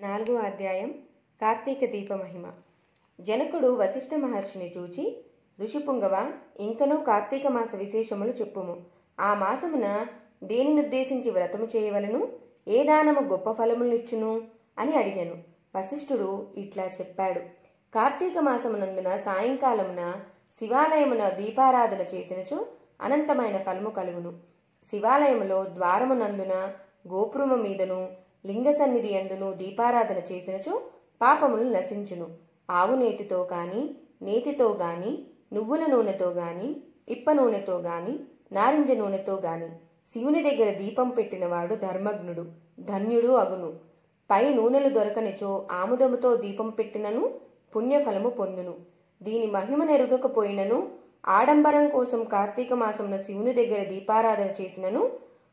నాలుగో అధ్యాయం కార్తీక దీప మహిమ జనకుడు వశిష్ఠ మహర్షిని చూచి ఋషిపుంగవ ఇంకనూ కార్తీక మాస విశేషములు చెప్పుము ఆ మాసమున దేనినుద్దేశించి వ్రతము చేయవలను ఏ దానము గొప్ప ఫలములిచ్చును అని అడిగాను వశిష్ఠుడు ఇట్లా చెప్పాడు కార్తీక మాసమునందున సాయంకాలమున శివాలయమున దీపారాధన చేసినచో అనంతమైన ఫలము కలుగును శివాలయములో ద్వారమునందున గోపురము మీదను లింగ సన్నిధి అందును దీపారాధన చేసినచో పాపములు నశించును ఆవు నేతితో గాని నేతితో గాని నువ్వుల నూనెతో గాని ఇప్ప నూనెతో గాని నారింజ నూనెతో గాని శివుని దగ్గర దీపం పెట్టినవాడు ధర్మజ్ఞుడు ధన్యుడు అగును పై నూనెలు దొరకనిచో ఆముదముతో దీపం పెట్టినను పుణ్యఫలము పొందును దీని మహిమ నెరుగకపోయినను ఆడంబరం కోసం కార్తీక మాసమున శివుని దగ్గర దీపారాధన చేసినను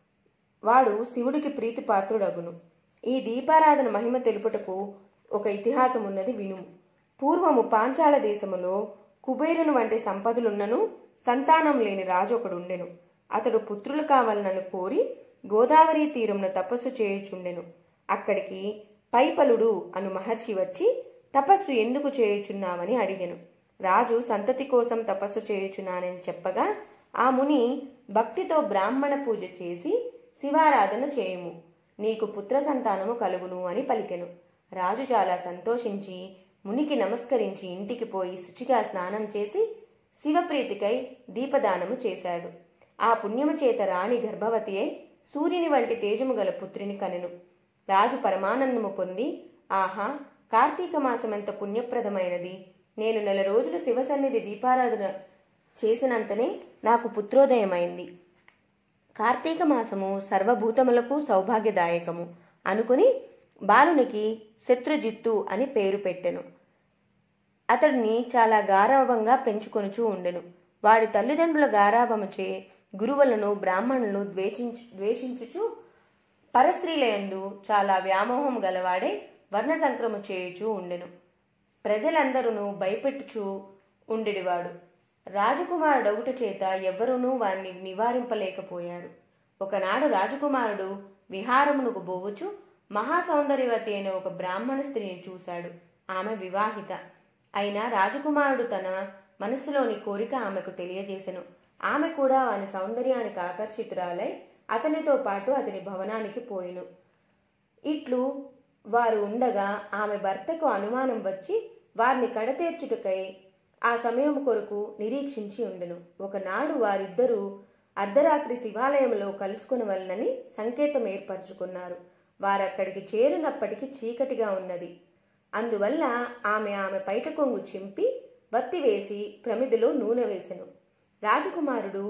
వాడు శివుడికి ప్రీతిపాత్రుడగును ఈ దీపారాధన మహిమ తెలుపుటకు ఒక ఇతిహాసం ఉన్నది వినుము పూర్వము పాంచాల దేశములో కుబేరుని వంటి సంపదలున్నను సంతానం లేని రాజు ఒకడుండెను అతడు పుత్రులు కావాలనని కోరి గోదావరి తీరమున తపస్సు చేయుచుండెను అక్కడికి పైపలుడు అను మహర్షి వచ్చి తపస్సు ఎందుకు చేయుచున్నావని అడిగెను రాజు సంతతి కోసం తపస్సు చేయుచున్నానని చెప్పగా ఆ ముని భక్తితో బ్రాహ్మణ పూజ చేసి శివారాధన చేయుము నీకు పుత్ర సంతానము కలుగును అని పలికెను రాజు చాలా సంతోషించి మునికి నమస్కరించి ఇంటికి పోయి శుచిగా స్నానం చేసి శివప్రీతికై దీపదానము చేశాడు ఆ పుణ్యము చేత రాణి గర్భవతి అయి సూర్యుని వంటి తేజము గల పుత్రిని కనెను రాజు పరమానందము పొంది ఆహా కార్తీక మాసమెంత పుణ్యప్రదమైనది నేను నెల రోజులు శివసన్నిధి దీపారాధన చేసినంతనే నాకు పుత్రోదయమైంది కార్తీక మాసము సర్వభూతములకు సౌభాగ్యదాయకము అనుకుని బాలునికి శత్రుజిత్తు అని పేరు పెట్టెను అతడిని చాలా గారాభంగా పెంచుకొనుచూ ఉండెను వాడి తల్లిదండ్రుల గారాభముచే గురువులను బ్రాహ్మణులను ద్వేషించు ద్వేషించుచు పరస్త్రీలయందు చాలా వ్యామోహం గలవాడే వర్ణ సంక్రమ చేయుచూ ఉండెను ప్రజలందరూ భయపెట్టుచూ ఉండెడివాడు రాజకుమారుడొగుట చేత ఎవ్వరూనూ వారిని నివారింపలేకపోయారు ఒకనాడు రాజకుమారుడు విహారమునకు బోవుచు మహాసౌందర్యవతి అయిన ఒక బ్రాహ్మణ స్త్రీని చూశాడు ఆమె వివాహిత అయినా రాజకుమారుడు తన మనస్సులోని కోరిక ఆమెకు తెలియజేసెను ఆమె కూడా వాని సౌందర్యానికి ఆకర్షితురాలై అతనితో పాటు అతని భవనానికి పోయిను ఇట్లు వారు ఉండగా ఆమె భర్తకు అనుమానం వచ్చి వారిని కడతేర్చుటకై ఆ సమయం కొరకు నిరీక్షించి ఉండెను ఒకనాడు వారిద్దరూ అర్ధరాత్రి శివాలయంలో కలుసుకునవలనని సంకేతం ఏర్పరచుకున్నారు వారక్కడికి చేరినప్పటికీ చీకటిగా ఉన్నది అందువల్ల ఆమె ఆమె పైట కొంగు చింపి వత్తి వేసి ప్రమిదిలో నూనె వేసెను రాజకుమారుడు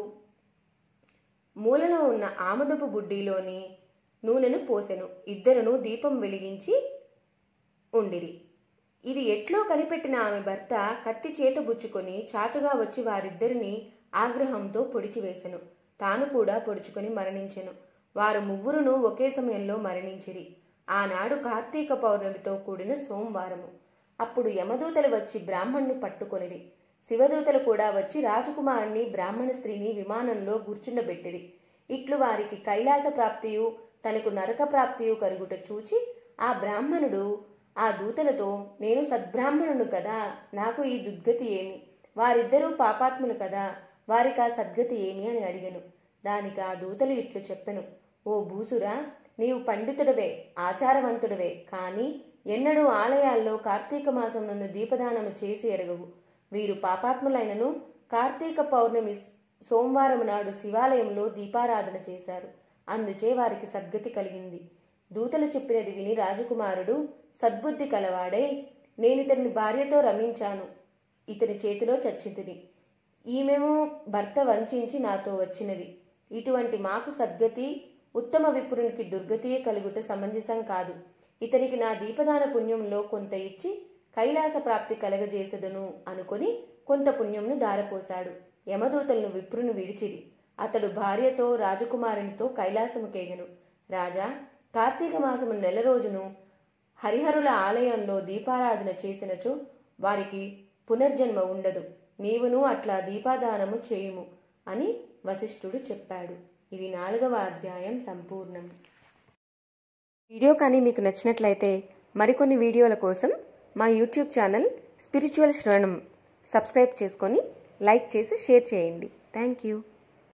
మూలలో ఉన్న ఆముదపు బుడ్డిలోని నూనెను పోసెను ఇద్దరును దీపం వెలిగించి ఉండిరి ఇది ఎట్లో కనిపెట్టిన ఆమె భర్త కత్తి చేత బుచ్చుకొని చాటుగా వచ్చి వారిద్దరిని ఆగ్రహంతో పొడిచివేశెను తాను కూడా పొడుచుకొని మరణించెను వారు ముగ్గురును ఒకే సమయంలో మరణించిరి ఆనాడు కార్తీక పౌర్ణమితో కూడిన సోమవారము అప్పుడు యమదూతలు వచ్చి బ్రాహ్మణ్ణి పట్టుకొనిరి శివదూతలు కూడా వచ్చి రాజకుమారుని బ్రాహ్మణ స్త్రీని విమానంలో కూర్చుండబెట్టిరి ఇట్లు వారికి కైలాస ప్రాప్తియు తనకు నరక ప్రాప్తియు కరుగుట చూచి ఆ బ్రాహ్మణుడు ఆ దూతలతో నేను సద్బ్రాహ్మణుడు కదా నాకు ఈ దుర్గతి ఏమి వారిద్దరూ పాపాత్ములు కదా వారికి ఆ సద్గతి ఏమి అని అడిగను దానికి ఆ దూతలు ఇట్లు చెప్పెను ఓ భూసురా నీవు పండితుడవే ఆచారవంతుడవే కాని ఎన్నడూ ఆలయాల్లో కార్తీక మాసం నందు దీపదానము చేసి ఎరగవు వీరు పాపాత్ములైనను కార్తీక పౌర్ణమి సోమవారం నాడు శివాలయంలో దీపారాధన చేశారు అందుచే వారికి సద్గతి కలిగింది దూతలు చెప్పినది విని రాజకుమారుడు సద్బుద్ధి కలవాడై నేనితని భార్యతో రమించాను ఇతని చేతిలో చచ్చిందిని ఈమెము భర్త వంచించి నాతో వచ్చినది ఇటువంటి మాకు సద్గతి ఉత్తమ విపురునికి దుర్గతియే కలుగుట సమంజసం కాదు ఇతనికి నా దీపదాన పుణ్యంలో కొంత ఇచ్చి కైలాస ప్రాప్తి కలగజేసెదను అనుకుని కొంత పుణ్యంను దారపోశాడు యమదూతలను విప్రును విడిచిరి అతడు భార్యతో రాజకుమారునితో కైలాసముకేగను రాజా కార్తీక మాసము నెల రోజును హరిహరుల ఆలయంలో దీపారాధన చేసినచో వారికి పునర్జన్మ ఉండదు నీవును అట్లా దీపాదానము చేయుము అని వశిష్ఠుడు చెప్పాడు ఇది నాలుగవ అధ్యాయం సంపూర్ణం వీడియో కానీ మీకు నచ్చినట్లయితే మరికొన్ని వీడియోల కోసం మా యూట్యూబ్ ఛానల్ స్పిరిచువల్ శ్రవణం సబ్స్క్రైబ్ చేసుకొని లైక్ చేసి షేర్ చేయండి థ్యాంక్ యూ